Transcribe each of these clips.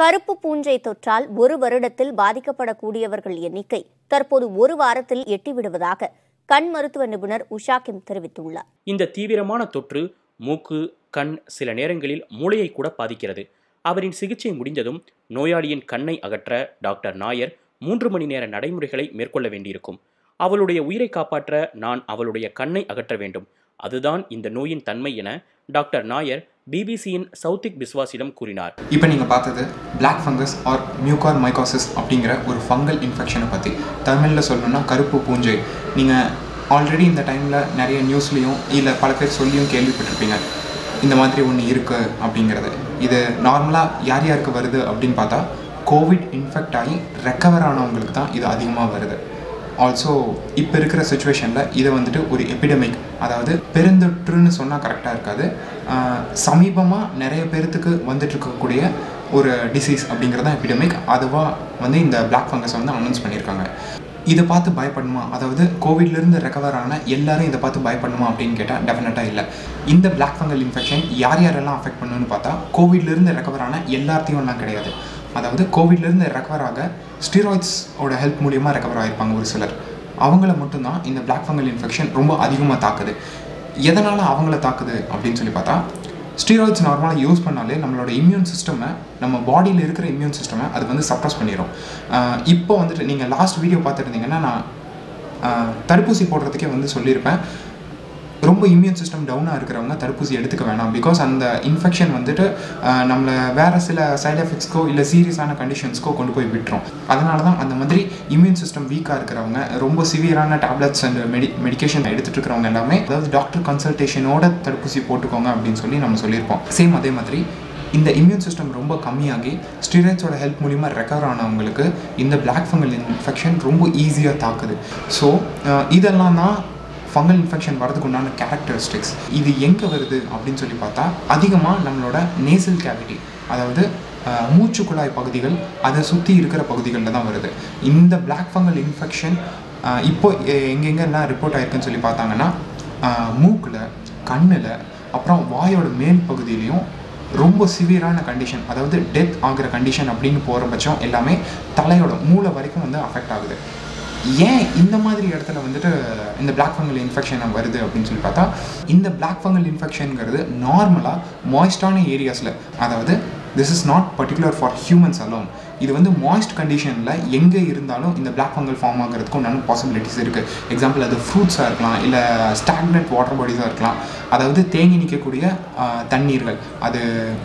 கருப்பு பூஞ்சை தொற்றால் ஒரு வருடத்தில் பாதிக்கப்படக்கூடியவர்கள் எண்ணிக்கை தற்போது ஒரு வாரத்தில் எட்டிவிடுவதாக கண் மருத்துவ நிபுணர் உஷா கிம் தெரிவித்துள்ளார் இந்த தீவிரமான தொற்று மூக்கு கண் சில நேரங்களில் மூளையை கூட பாதிக்கிறது அவரின் சிகிச்சை முடிந்ததும் நோயாளியின் கண்ணை அகற்ற டாக்டர் நாயர் மூன்று மணி நேர நடைமுறைகளை மேற்கொள்ள வேண்டியிருக்கும் அவளுடைய உயிரை காப்பாற்ற நான் அவளுடைய கண்ணை அகற்ற வேண்டும் அதுதான் இந்த நோயின் தன்மை என டாக்டர் நாயர் பிபிசியின் சவுத்திக் பிஸ்வாஸிடம் கூறினார் இப்போ நீங்கள் பார்த்தது black fungus or mucormycosis அப்படிங்கிற ஒரு ஃபங்கல் இன்ஃபெக்ஷனை பற்றி தமிழில் சொல்லணும்னா கருப்பு பூஞ்சை நீங்கள் ஆல்ரெடி இந்த டைமில் நிறைய நியூஸ்லேயும் இல்லை பல பேர் சொல்லியும் கேள்விப்பட்டிருப்பீங்க இந்த மாதிரி ஒன்று இருக்குது அப்படிங்கிறது இது நார்மலாக யார் யாருக்கு வருது அப்படின்னு பார்த்தா கோவிட் இன்ஃபெக்ட் ஆகி ரெக்கவர் ஆனவங்களுக்கு தான் இது அதிகமாக வருது ஆல்சோ இப்போ இருக்கிற சுச்சுவேஷனில் இதை வந்துட்டு ஒரு எபிடமிக் அதாவது பெருந்தொற்றுன்னு சொன்னால் கரெக்டாக இருக்காது சமீபமாக நிறைய பேர்த்துக்கு வந்துட்டு இருக்கக்கூடிய ஒரு டிசீஸ் அப்படிங்கிறது தான் எபிடமிக் அதுவாக வந்து இந்த பிளாக் ஃபங்கஸை வந்து அனௌன்ஸ் பண்ணியிருக்காங்க இதை பார்த்து பயப்படணுமா அதாவது கோவிட்லேருந்து ரெக்கவர் ஆன எல்லாரும் இதை பார்த்து பயப்படணுமா அப்படின்னு கேட்டால் டெஃபினட்டாக இல்லை இந்த பிளாக் ஃபங்கல் இன்ஃபெக்ஷன் யார் யாரெல்லாம் அஃபெக்ட் பண்ணுன்னு பார்த்தா கோவிட்லேருந்து ரெக்கவர் ஆன எல்லாத்தையும் எல்லாம் கிடையாது அதாவது கோவிட்லேருந்து ரெக்கவர் ஆக ஸ்டீராய்ட்ஸோட ஹெல்ப் மூலியமாக ரெக்கவர் ஆகிருப்பாங்க ஒரு சிலர் அவங்கள மட்டும்தான் இந்த பிளாக் ஃபங்கல் இன்ஃபெக்ஷன் ரொம்ப அதிகமாக தாக்குது எதனால் அவங்கள தாக்குது அப்படின்னு சொல்லி பார்த்தா ஸ்டீராய்ட்ஸ் நார்மலாக யூஸ் பண்ணாலே நம்மளோட இம்யூன் சிஸ்டமை நம்ம பாடியில் இருக்கிற இம்யூன் சிஸ்டமை அது வந்து சப்ரஸ் பண்ணிடும் இப்போ வந்துட்டு நீங்கள் லாஸ்ட் வீடியோ பார்த்துருந்தீங்கன்னா நான் தடுப்பூசி போடுறதுக்கே வந்து சொல்லியிருப்பேன் ரொம்ப இம்யூன் சிஸ்டம் டவுனாக இருக்கிறவங்க தடுப்பூசி எடுத்துக்க வேணாம் பிகாஸ் அந்த இன்ஃபெக்ஷன் வந்துட்டு நம்மளை வேறு சில சைட் எஃபெக்ட்ஸ்க்கோ இல்லை சீரியஸான கண்டிஷன்ஸ்க்கோ கொண்டு போய் விட்டுரும் அதனால தான் அந்த மாதிரி இம்யூன் சிஸ்டம் வீக்காக இருக்கிறவங்க ரொம்ப சிவியரான டேப்லெட்ஸ் அண்ட் மெடி மெடிக்கேஷன் எடுத்துகிட்டு இருக்கிறவங்க எல்லாமே அதாவது டாக்டர் கன்சல்டேஷனோட தடுப்பூசி போட்டுக்கோங்க அப்படின்னு சொல்லி நம்ம சொல்லியிருப்போம் சேம் அதே மாதிரி இந்த இம்யூன் சிஸ்டம் ரொம்ப கம்மியாகி ஸ்டீராய்ட்ஸோட ஹெல்ப் மூலிமா ரெக்கவர் ஆனவங்களுக்கு இந்த பிளாக் ஃபங்கல் இன்ஃபெக்ஷன் ரொம்ப ஈஸியாக தாக்குது ஸோ இதெல்லாம் தான் ஃபங்கல் இன்ஃபெக்ஷன் வரதுக்கு உண்டான கேரக்டரிஸ்டிக்ஸ் இது எங்கே வருது அப்படின்னு சொல்லி பார்த்தா அதிகமாக நம்மளோட நேசல் கேவிட்டி அதாவது மூச்சு குழாய் பகுதிகள் அதை சுற்றி இருக்கிற பகுதிகளில் தான் வருது இந்த பிளாக் ஃபங்கல் இன்ஃபெக்ஷன் இப்போ எங்கெங்கெல்லாம் ரிப்போர்ட் ஆயிருக்குன்னு சொல்லி பார்த்தாங்கன்னா மூக்கில் கண்ணில் அப்புறம் வாயோட மேல் பகுதியிலையும் ரொம்ப சிவியரான கண்டிஷன் அதாவது டெத் ஆகிற கண்டிஷன் அப்படின்னு போகிற பட்சம் எல்லாமே தலையோட மூளை வரைக்கும் வந்து அஃபெக்ட் ஆகுது ஏன் இந்த மாதிரி இடத்துல வந்துட்டு இந்த பிளாக் ஃபங்கல் இன்ஃபெக்ஷன் வருது அப்படின்னு சொல்லி பார்த்தா இந்த பிளாக் ஃபங்கல் இன்ஃபெக்ஷனுங்கிறது நார்மலாக மாய்ஸ்டான ஏரியாஸில் அதாவது this is not particular for humans alone இது வந்து மாய்ஸ்ட் கண்டிஷனில் எங்கே இருந்தாலும் இந்த பிளாக் ஃபங்கல் ஃபார்ம் ஆகிறதுக்கு உண்டான பாசிபிலிட்டிஸ் இருக்குது எக்ஸாம்பிள் அது ஃப்ரூட்ஸாக இருக்கலாம் இல்லை ஸ்டாக்னட் வாட்டர் பாடிஸாக இருக்கலாம் அதாவது தேங்கி நிற்கக்கூடிய தண்ணீர்கள் அது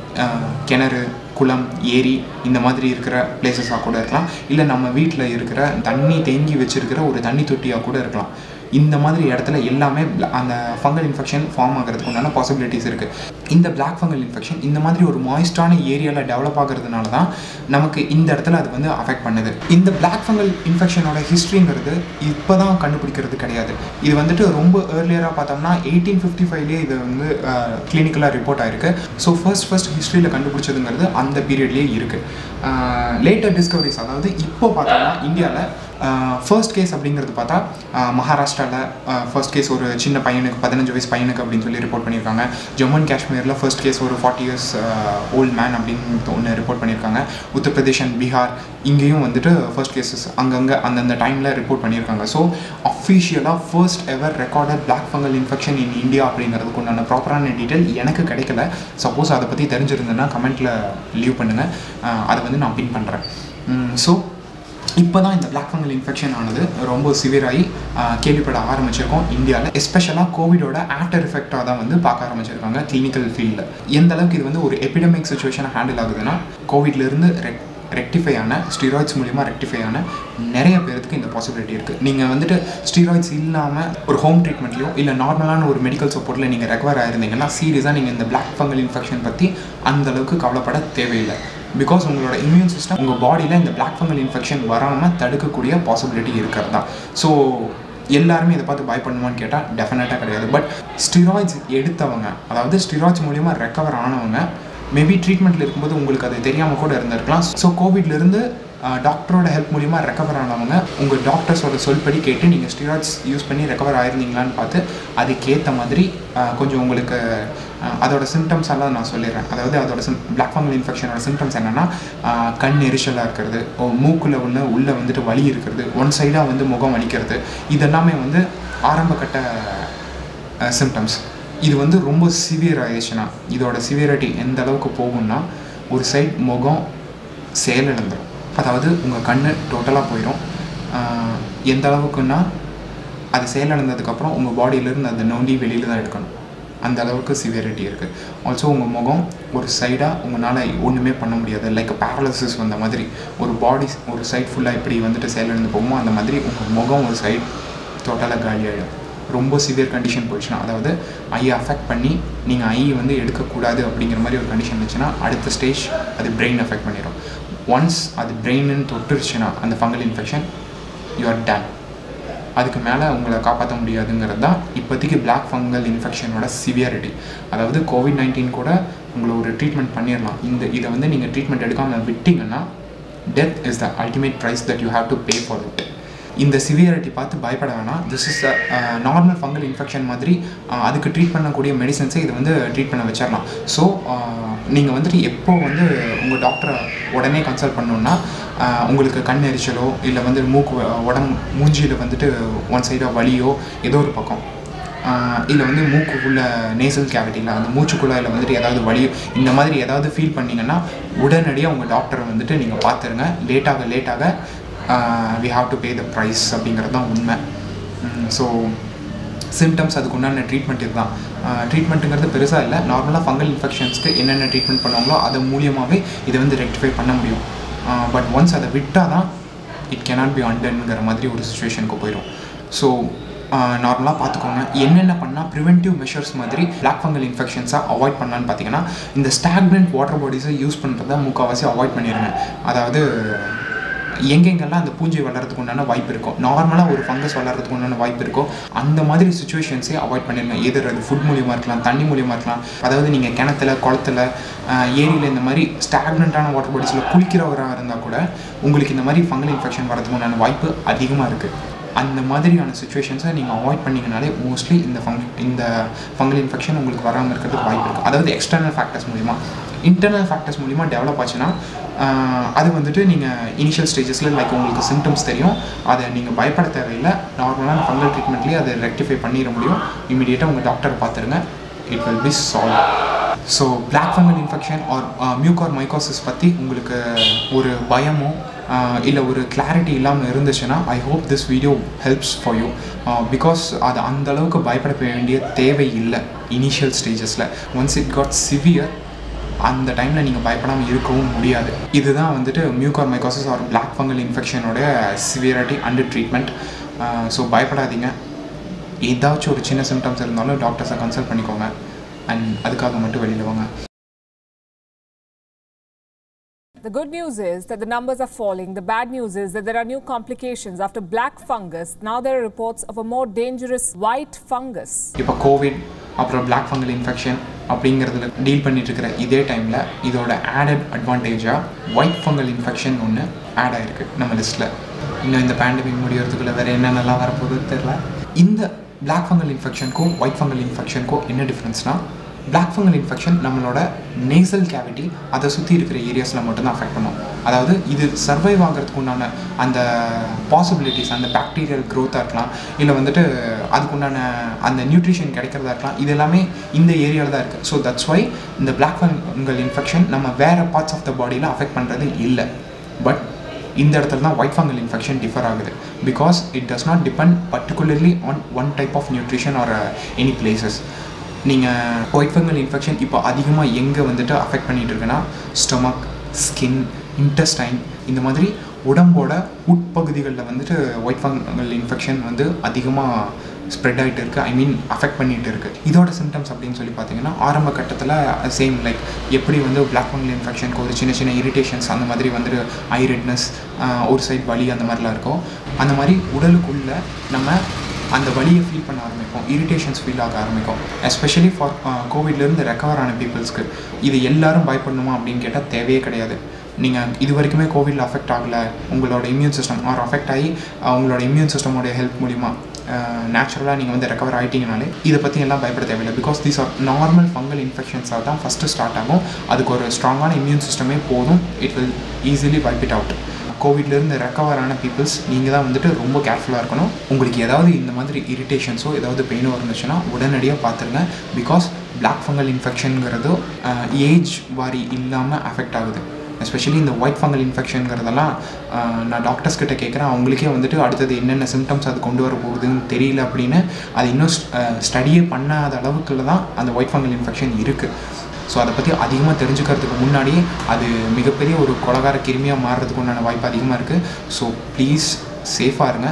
கிணறு குளம் ஏரி இந்த மாதிரி இருக்கிற பிளேசஸாக கூட இருக்கலாம் இல்லை நம்ம வீட்டில் இருக்கிற தண்ணி தேங்கி வச்சுருக்கிற ஒரு தண்ணி தொட்டியாக கூட இருக்கலாம் இந்த மாதிரி இடத்துல எல்லாமே அந்த ஃபங்கல் இன்ஃபெக்ஷன் ஃபார்ம் ஆகிறதுக்கு உண்டான பாசிபிலிட்டிஸ் இருக்குது இந்த பிளாக் ஃபங்கல் இன்ஃபெக்ஷன் இந்த மாதிரி ஒரு மாய்ஸ்டான ஏரியாவில் டெவலப் ஆகிறதுனால தான் நமக்கு இந்த இடத்துல அது வந்து அஃபெக்ட் பண்ணுது இந்த பிளாக் ஃபங்கல் இன்ஃபெக்ஷனோட ஹிஸ்ட்ரிங்கிறது இப்போ தான் கண்டுபிடிக்கிறது கிடையாது இது வந்துட்டு ரொம்ப ஏர்லியராக பார்த்தோம்னா எயிட்டீன் ஃபிஃப்டி ஃபைவ்லேயே இது வந்து கிளினிக்கலாக ரிப்போர்ட் ஆயிருக்கு ஸோ ஃபர்ஸ்ட் ஃபர்ஸ்ட் ஹிஸ்ட்ரியில் கண்டுபிடிச்சதுங்கிறது அந்த பீரியட்லேயே இருக்குது லேட்டர் டிஸ்கவரிஸ் அதாவது இப்போ பார்த்தோம்னா இந்தியாவில் ஃபர்ஸ்ட் கேஸ் அப்படிங்கிறது பார்த்தா மகாராஷ்டிராவில் ஃபர்ஸ்ட் கேஸ் ஒரு சின்ன பையனுக்கு பதினஞ்சு வயசு பையனுக்கு அப்படின்னு சொல்லி ரிப்போர்ட் பண்ணியிருக்காங்க ஜம்மு அண்ட் காஷ்மீரில் ஃபர்ஸ்ட் கேஸ் ஒரு ஃபார்ட்டி இயர்ஸ் ஓல்ட் மேன் அப்படின்னு ஒன்று ரிப்போர்ட் பண்ணியிருக்காங்க உத்தரப்பிரதேஷ் அண்ட் பீகார் இங்கேயும் வந்துட்டு ஃபர்ஸ்ட் கேசஸ் அங்கங்கே அந்தந்த டைமில் ரிப்போர்ட் பண்ணியிருக்காங்க ஸோ அஃபிஷியலாக first ever recorded black fungal infection in India அப்படிங்கிறதுக்கு உண்டான ப்ராப்பரான டீட்டெயில் எனக்கு கிடைக்கல சப்போஸ் அதை பற்றி தெரிஞ்சிருந்தேன்னா கமெண்ட்டில் லீவ் பண்ணுங்கள் அதை வந்து நான் பின் பண்ணுறேன் ஸோ இப்போ தான் இந்த பிளாக் ஃபங்கல் இன்ஃபெக்ஷன் ஆனது ரொம்ப சிவியராகி கேள்விப்பட ஆரம்பிச்சிருக்கோம் இந்தியாவில் எஸ்பெஷலாக கோவிடோட ஆஃப்டர் எஃபெக்டாக தான் வந்து பார்க்க ஆரம்பிச்சிருக்காங்க கிளினிக்கல் ஃபீல்டில் எந்த அளவுக்கு இது வந்து ஒரு எபிடமிக் சுச்சுவேஷனை ஹேண்டில் ஆகுதுன்னா கோவிட்லேருந்து ரெக் ரெக்டிஃபை ஆன ஸ்டீராய்ட்ஸ் மூலிமா ரெக்டிஃபை ஆன நிறைய பேருக்கு இந்த பாசிபிலிட்டி இருக்குது நீங்கள் வந்துட்டு ஸ்டீராய்ட்ஸ் இல்லாமல் ஒரு ஹோம் ட்ரீட்மெண்ட்லையோ இல்லை நார்மலான ஒரு மெடிக்கல் சப்போர்ட்டில் நீங்கள் ரெக்கவர் ஆயிருந்தீங்கன்னா சீரியஸாக நீங்கள் இந்த பிளாக் ஃபங்கல் இன்ஃபெக்ஷன் பற்றி அந்தளவுக்கு கவலைப்பட தேவையில்லை பிகாஸ் உங்களோட இம்யூன் சிஸ்டம் உங்கள் பாடியில் இந்த பிளாக் ஃபங்கல் இன்ஃபெக்ஷன் வராமல் தடுக்கக்கூடிய பாசிபிலிட்டி இருக்கிறது தான் ஸோ எல்லாருமே இதை பார்த்து பயப்படணுமான்னு கேட்டால் டெஃபினட்டாக கிடையாது பட் ஸ்டிராய்ட்ஸ் எடுத்தவங்க அதாவது ஸ்டிராய்ட்ஸ் மூலிமா ரெக்கவர் ஆனவங்க மேபி ட்ரீட்மெண்ட்டில் இருக்கும்போது உங்களுக்கு அது தெரியாமல் கூட இருந்திருக்கலாம் ஸோ கோவிட்லேருந்து டாக்டரோட ஹெல்ப் மூலிமா ரெக்கவர் ஆனவங்க உங்கள் டாக்டர்ஸோட சொல்படி கேட்டு நீங்கள் ஸ்டீராய்ட்ஸ் யூஸ் பண்ணி ரெக்கவர் ஆயிருந்தீங்களான்னு பார்த்து அதுக்கேற்ற மாதிரி கொஞ்சம் உங்களுக்கு அஹ் அதோட சிம்டம்ஸ் எல்லாம் நான் சொல்லிடுறேன் அதாவது அதோட சிம் பிளாக் ஃபங்கல் இன்ஃபெக்ஷனோட சிம்டம்ஸ் என்னென்னா கண் எரிச்சலாக இருக்கிறது மூக்கில் ஒன்று உள்ளே வந்துட்டு வலி இருக்கிறது ஒன் சைடாக வந்து முகம் வலிக்கிறது இதெல்லாமே வந்து ஆரம்ப கட்ட சிம்டம்ஸ் இது வந்து ரொம்ப சிவியர் ஆயிடுச்சுன்னா இதோட சிவியரிட்டி எந்த அளவுக்கு போகும்னா ஒரு சைட் முகம் செயலிழந்துடும் அதாவது உங்கள் கண் டோட்டலாக போயிடும் ஆஹ் எந்த அளவுக்குன்னா அது செயலிழந்ததுக்கப்புறம் உங்கள் பாடியிலேருந்து அந்த நோண்டி வெளியில் தான் எடுக்கணும் அந்த அளவுக்கு சிவியரிட்டி இருக்குது ஆல்சோ உங்கள் முகம் ஒரு சைடாக உங்களால் ஒன்றுமே பண்ண முடியாது லைக் பேரலிசிஸ் வந்த மாதிரி ஒரு பாடி ஒரு சைட் ஃபுல்லாக இப்படி வந்துட்டு செயலிழந்து போகுமோ அந்த மாதிரி உங்கள் முகம் ஒரு சைடு டோட்டலாக காலியாகிடும் ரொம்ப சிவியர் கண்டிஷன் போயிடுச்சுன்னா அதாவது ஐயை அஃபெக்ட் பண்ணி நீங்கள் ஐ வந்து எடுக்கக்கூடாது அப்படிங்கிற மாதிரி ஒரு கண்டிஷன் இருந்துச்சுன்னா அடுத்த ஸ்டேஜ் அது பிரெயின் அஃபெக்ட் பண்ணிடும் ஒன்ஸ் அது பிரெயின்னு தொட்டுருச்சுன்னா அந்த fungal infection you are done அதுக்கு மேலே உங்களை காப்பாற்ற முடியாதுங்கிறது தான் இப்போதைக்கு பிளாக் ஃபங்கல் இன்ஃபெக்ஷனோட சிவியாரிட்டி அதாவது கோவிட் நைன்டீன் கூட உங்களை ஒரு ட்ரீட்மெண்ட் பண்ணிடலாம் இந்த இதை வந்து நீங்கள் ட்ரீட்மெண்ட் எடுக்காமல் விட்டீங்கன்னா death is the ultimate price that you have to pay for it இந்த சிவியாரிட்டி பார்த்து பயப்பட வேணாம் this is normal fungal infection மாதிரி uh, அதுக்கு ட்ரீட் பண்ணக்கூடிய மெடிசன்ஸை இது வந்து ட்ரீட் பண்ண வச்சிடலாம் ஸோ நீங்கள் வந்துட்டு எப்போ வந்து உங்கள் டாக்டரை உடனே கன்சல்ட் பண்ணணுன்னா uh, உங்களுக்கு கண் எரிச்சலோ இல்லை வந்து மூக்கு உடம்பு மூஞ்சியில் வந்துட்டு ஒன் சைடாக வலியோ ஏதோ ஒரு பக்கம் இல்லை வந்து மூக்குக்குள்ள நேசல் கேவிட்டியில் அந்த மூச்சுக்குள்ளாயில் வந்துட்டு ஏதாவது வலியோ இந்த மாதிரி ஏதாவது ஃபீல் பண்ணீங்கன்னா உடனடியாக உங்கள் டாக்டரை வந்துட்டு நீங்கள் பார்த்துருங்க லேட்டாக லேட்டாக we have to pay the price அப்படிங்கிறது தான் உண்மை ஸோ சிம்டம்ஸ் அதுக்கு உண்டான ட்ரீட்மெண்ட் இதுதான் ட்ரீட்மெண்ட்டுங்கிறது பெருசாக இல்லை நார்மலாக ஃபங்கல் இன்ஃபெக்ஷன்ஸ்க்கு என்னென்ன ட்ரீட்மெண்ட் பண்ணுவாங்களோ அது மூலியமாகவே இதை வந்து ரெக்டிஃபை பண்ண முடியும் பட் ஒன்ஸ் அதை விட்டால் தான் இட் cannot பி அண்டன்ங்கிற மாதிரி ஒரு சுச்சுவேஷனுக்கு போயிடும் ஸோ நார்மலாக பார்த்துக்கோங்க என்னென்ன பண்ணால் ப்ரிவென்டிவ் மெஷர்ஸ் மாதிரி பிளாக் ஃபங்கல் இன்ஃபெக்ஷன்ஸாக அவாய்ட் பண்ணலான்னு பார்த்தீங்கன்னா இந்த ஸ்டாக்னன்ட் வாட்டர் பாடிஸை யூஸ் பண்ணுறத முக்கால்வாசி அவாய்ட் பண்ணிடுங்க அதாவது எங்கெங்கெல்லாம் அந்த பூஞ்சை வளர்கிறதுக்கு உண்டான வாய்ப்பு இருக்கும் நார்மலாக ஒரு ஃபங்கஸ் வளர்கிறதுக்கு உண்டான வாய்ப்பு இருக்கோ அந்த மாதிரி சுச்சுவேஷன்ஸே அவாய்ட் பண்ணிடுங்க எதிர் அது ஃபுட் மூலியமாக இருக்கலாம் தண்ணி மூலியமாக இருக்கலாம் அதாவது நீங்கள் கிணத்துல குளத்துல ஆஹ், ஏரியில் இந்த மாதிரி ஸ்டாக்னண்ட்டான வாட்டர் பாடிஸில் குளிக்கிறவராக இருந்தால் கூட உங்களுக்கு இந்த மாதிரி ஃபங்கல் இன்ஃபெக்ஷன் வரதுக்கு உண்டான வாய்ப்பு அதிகமாக இருக்குது அந்த மாதிரியான சுச்சுவேஷன்ஸை நீங்கள் அவாய்ட் பண்ணிங்கனாலே மோஸ்ட்லி இந்த ஃபங் இந்த ஃபங்கல் இன்ஃபெக்ஷன் உங்களுக்கு வராமல் இருக்கிறதுக்கு வாய்ப்பு இருக்குது அதாவது எக்ஸ்டர்னல் ஃபேக்டர்ஸ் மூலிமா இன்டர்னல் ஃபேக்டர்ஸ் மூலிமா டெவலப் ஆச்சுன்னா ஆஹ், அது வந்துட்டு நீங்கள் இனிஷியல் ஸ்டேஜஸில் லைக் உங்களுக்கு சிம்டம்ஸ் தெரியும் அதை நீங்கள் பயப்பட தேவையில்லை நார்மலான ஃபங்கல் ட்ரீட்மெண்ட்லேயே அதை ரெக்டிஃபை பண்ணிட முடியும் இமீடியட்டாக உங்கள் டாக்டரை பார்த்துருங்க it will be solve so black fungal infection or mucormycosis பற்றி உங்களுக்கு ஒரு பயமோ இல்லை ஒரு கிளாரிட்டி இல்லாமல் இருந்துச்சுன்னா I hope this video helps for you because அது அந்த அளவுக்கு பயப்பட வேண்டிய தேவை இல்லை இனிஷியல் ஸ்டேஜஸில் ஒன்ஸ் இட் காட் சிவியர் அந்த டைமில் நீங்கள் பயப்படாமல் இருக்கவும் முடியாது இதுதான் வந்துட்டு mucormycosis or black fungal இன்ஃபெக்ஷனோட சிவியரிட்டி அண்டர் ட்ரீட்மெண்ட் ஸோ பயப்படாதீங்க ஏதாச்சும் ஒரு சின்ன சிம்டம்ஸ் இருந்தாலும் டாக்டர்ஸை கன்சல்ட் பண்ணிக்கோங்க அண்ட் அதுக்காக மட்டும் வெளியில் வாங்க The good news is that the numbers are falling. The bad news is that there are new complications. After black fungus, now there are reports of a more dangerous white fungus. இப்போ Covid அப்புறம் black fungal infection அப்படிங்கிறதுல deal பண்ணிட்டு இருக்கிற இதே டைமில் இதோட added அட்வான்டேஜாக white fungal infection ஒன்று ஆட் ஆயிருக்கு நம்ம லிஸ்ட்டில் இன்னும் இந்த பேண்டமிக் முடியறதுக்குள்ள வேறு என்னென்னலாம் வரப்போகுதுன்னு தெரில இந்த பிளாக் ஃபங்கல் இன்ஃபெக்ஷனுக்கும் ஒயிட் ஃபங்கல் இன்ஃபெக்ஷனுக்கும் என்ன டிஃப்ரென்ஸ்னால் பிளாக் ஃபங்கல் இன்ஃபெக்ஷன் நம்மளோட நேசல் கேவிட்டி அதை சுற்றி இருக்கிற ஏரியாஸில் மட்டும்தான் அஃபெக்ட் பண்ணும் அதாவது இது சர்வைவ் ஆகிறதுக்கு உண்டான அந்த பாசிபிலிட்டிஸ் அந்த பாக்டீரியல் க்ரோத்தாக இருக்கலாம் இல்லை வந்துட்டு அதுக்குண்டான அந்த நியூட்ரிஷன் கிடைக்கிறதா இருக்கலாம் இது எல்லாமே இந்த ஏரியாவில் தான் இருக்குது ஸோ தட்ஸ் வை இந்த பிளாக் ஃபங்கல் இன்ஃபெக்ஷன் நம்ம வேறு பார்ட்ஸ் ஆஃப் த பாடியில் அஃபெக்ட் பண்ணுறது இல்லை பட் இந்த இடத்துல தான் ஒயிட் ஃபங்கல் இன்ஃபெக்ஷன் டிஃபர் ஆகுது because it does not depend particularly on one type of nutrition or any places நீங்கள் ஒயிட் ஃபங்கல் இன்ஃபெக்ஷன் இப்போ அதிகமாக எங்கே வந்துட்டு அஃபெக்ட் பண்ணிட்டு இருக்குன்னா ஸ்டொமக் ஸ்கின் இன்டெஸ்டைன் இந்த மாதிரி உடம்போட உட்பகுதிகளில் வந்துட்டு ஒயிட் ஃபங்கல் இன்ஃபெக்ஷன் வந்து அதிகமாக ஸ்ப்ரெட் ஆகிட்டு இருக்குது ஐ மீன் அஃபெக்ட் பண்ணிகிட்டு இருக்குது இதோட சிம்டம்ஸ் அப்படின்னு சொல்லி பார்த்தீங்கன்னா ஆரம்ப கட்டத்தில் சேம் லைக் எப்படி வந்து பிளாக் ஃபங்கல் இன்ஃபெக்ஷனுக்கு ஒரு சின்ன சின்ன இரிட்டேஷன்ஸ் அந்த மாதிரி வந்துட்டு ஐ ரெட்னஸ் ஒரு சைட் வலி அந்த மாதிரிலாம் இருக்கும் அந்த மாதிரி உடலுக்குள்ளே நம்ம அந்த வலியை ஃபீல் பண்ண ஆரம்பிப்போம் இரிட்டேஷன்ஸ் ஃபீல் ஆக ஆரம்பிக்கும் எஸ்பெஷலி ஃபார் கோவிட்லேருந்து ரெக்கவர் ஆன பீப்புள்ஸ்க்கு இது எல்லாரும் பயப்படணுமா அப்படின்னு கேட்டால் தேவையே கிடையாது நீங்கள் இது வரைக்குமே கோவிடில் அஃபெக்ட் ஆகலை உங்களோட இம்யூன் சிஸ்டம் ஆர் அஃபெக்ட் ஆகி அஹ், உங்களோட இம்யூன் சிஸ்டமோட ஹெல்ப் மூலிமா நேச்சுரலாக நீங்கள் வந்து ரெக்கவர் ஆகிட்டீங்கனாலே இதை பற்றி எல்லாம் பயப்பட தேவையில்லை because these are normal fungal இன்ஃபெக்ஷன்ஸாக தான் ஃபஸ்ட்டு ஸ்டார்ட் ஆகும் அதுக்கு ஒரு ஸ்ட்ராங்கான இம்யூன் சிஸ்டமே போதும் it will easily wipe it out கோவிட்லேருந்து ரெக்கவர் ஆன பீப்புள்ஸ் நீங்கள் தான் வந்துட்டு ரொம்ப கேர்ஃபுல்லாக இருக்கணும் உங்களுக்கு ஏதாவது இந்த மாதிரி இரிட்டேஷன்ஸோ ஏதாவது பெயினோ இருந்துச்சுன்னா உடனடியாக பார்த்துருங்க பிகாஸ் பிளாக் ஃபங்கல் இன்ஃபெக்ஷனுங்கிறது ஏஜ் வாரி இல்லாமல் அஃபெக்ட் ஆகுது எஸ்பெஷலி இந்த ஒயிட் ஃபங்கல் இன்ஃபெக்ஷனுங்கிறதெல்லாம் நான் டாக்டர்ஸ் கிட்ட கேட்குறேன் அவங்களுக்கே வந்துட்டு அடுத்தது என்னென்ன சிம்டம்ஸ் அது கொண்டு வர போகுதுன்னு தெரியல அப்படின்னு அது இன்னும் ஸ்டடியே பண்ணாத அளவுக்குள்ள தான் அந்த ஒயிட் ஃபங்கல் இன்ஃபெக்ஷன் இருக்குது ஸோ அதை பற்றி அதிகமாக தெரிஞ்சுக்கிறதுக்கு முன்னாடியே அது மிகப்பெரிய ஒரு கொலகார கிருமியாக மாறுறதுக்கு உண்டான வாய்ப்பு அதிகமாக இருக்குது ஸோ ப்ளீஸ் சேஃபாக இருங்க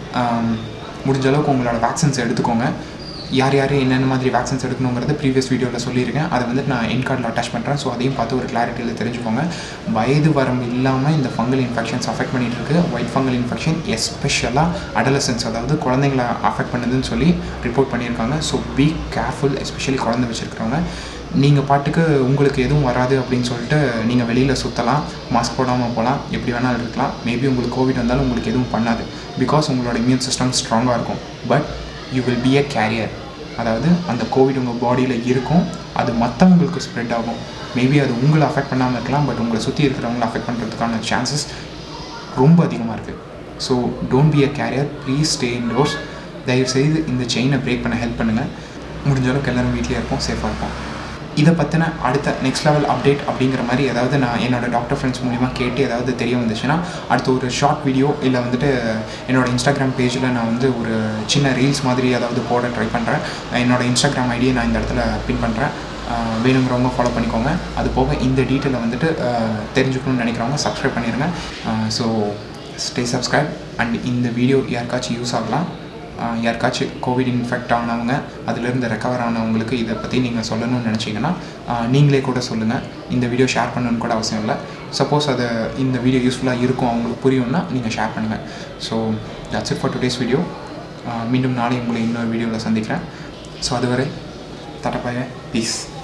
முடிஞ்ச அளவுக்கு உங்களோட வேக்சின்ஸ் எடுத்துக்கோங்க யார் யார் என்னென்ன மாதிரி வேக்சின்ஸ் எடுக்கணுங்கிறது ப்ரீவியஸ் வீடியோவில் சொல்லியிருக்கேன் அதை வந்து நான் என் கார்டில் அட்டாச் பண்ணுறேன் ஸோ அதையும் பார்த்து ஒரு கிளாரிட்டியில் தெரிஞ்சுக்கோங்க வயது வரம்பு இல்லாமல் இந்த ஃபங்கல் இன்ஃபெக்ஷன்ஸ் அஃபெக்ட் பண்ணிகிட்டு இருக்கு ஒயிட் ஃபங்கல் இன்ஃபெக்ஷன் எஸ்பெஷலாக அடலசன்ஸ் அதாவது குழந்தைங்களை அஃபெக்ட் பண்ணுதுன்னு சொல்லி ரிப்போர்ட் பண்ணியிருக்காங்க ஸோ பி கேர்ஃபுல் எஸ்பெஷலி குழந்தை வச்சுருக்கிறவங்க நீங்கள் பாட்டுக்கு உங்களுக்கு எதுவும் வராது அப்படின்னு சொல்லிட்டு நீங்கள் வெளியில் சுற்றலாம் மாஸ்க் போடாமல் போகலாம் எப்படி வேணாலும் இருக்கலாம் மேபி உங்களுக்கு கோவிட் வந்தாலும் உங்களுக்கு எதுவும் பண்ணாது பிகாஸ் உங்களோட இம்யூன் சிஸ்டம் ஸ்ட்ராங்காக இருக்கும் but you will be a carrier அதாவது அந்த கோவிட் உங்கள் பாடியில் இருக்கும் அது மற்றவங்களுக்கு ஸ்ப்ரெட் ஆகும் மேபி அது உங்களை அஃபெக்ட் பண்ணாமல் இருக்கலாம் பட் உங்களை சுற்றி இருக்கிறவங்களை அஃபெக்ட் பண்ணுறதுக்கான சான்சஸ் ரொம்ப அதிகமாக இருக்குது so don't be a carrier please stay indoors தயவுசெய்து இந்த செயினை பிரேக் பண்ண ஹெல்ப் பண்ணுங்கள் முடிஞ்ச அளவுக்கு எல்லோரும் வீட்லேயே இருப்போம் சேஃபாக இருப்போம் இதை பற்றின அடுத்த நெக்ஸ்ட் லெவல் அப்டேட் அப்படிங்கிற மாதிரி ஏதாவது நான் என்னோடய டாக்டர் ஃப்ரெண்ட்ஸ் மூலிமா கேட்டு ஏதாவது தெரிய வந்துச்சுன்னா அடுத்து ஒரு ஷார்ட் வீடியோ இல்லை வந்துட்டு என்னோடய இன்ஸ்டாகிராம் பேஜில் நான் வந்து ஒரு சின்ன ரீல்ஸ் மாதிரி ஏதாவது போட ட்ரை பண்ணுறேன் என்னோடய இன்ஸ்டாகிராம் ஐடியை நான் இந்த இடத்துல பின் பண்ணுறேன் வேணுங்கிறவங்க ஃபாலோ பண்ணிக்கோங்க அது போக இந்த டீட்டெயிலை வந்துட்டு தெரிஞ்சுக்கணும்னு நினைக்கிறவங்க சப்ஸ்கிரைப் பண்ணிடுங்க ஸோ ஸ்டே சப்ஸ்கிரைப் அண்ட் இந்த வீடியோ யாருக்காச்சும் யூஸ் ஆகலாம் யாருக்காச்சும் கோவிட் இன்ஃபெக்ட் ஆனவங்க அதிலிருந்து ரெக்கவர் ஆனவங்களுக்கு இதை பற்றி நீங்கள் சொல்லணும்னு நினச்சிங்கன்னா நீங்களே கூட சொல்லுங்கள் இந்த வீடியோ ஷேர் பண்ணணும்னு கூட அவசியம் இல்லை சப்போஸ் அது இந்த வீடியோ யூஸ்ஃபுல்லாக இருக்கும் அவங்களுக்கு புரியும்னா நீங்கள் ஷேர் பண்ணுங்கள் so that's it for today's video மீண்டும் நாளை உங்களை இன்னொரு வீடியோவில் சந்திக்கிறேன் ஸோ அதுவரை தட்டப்பாய பீஸ்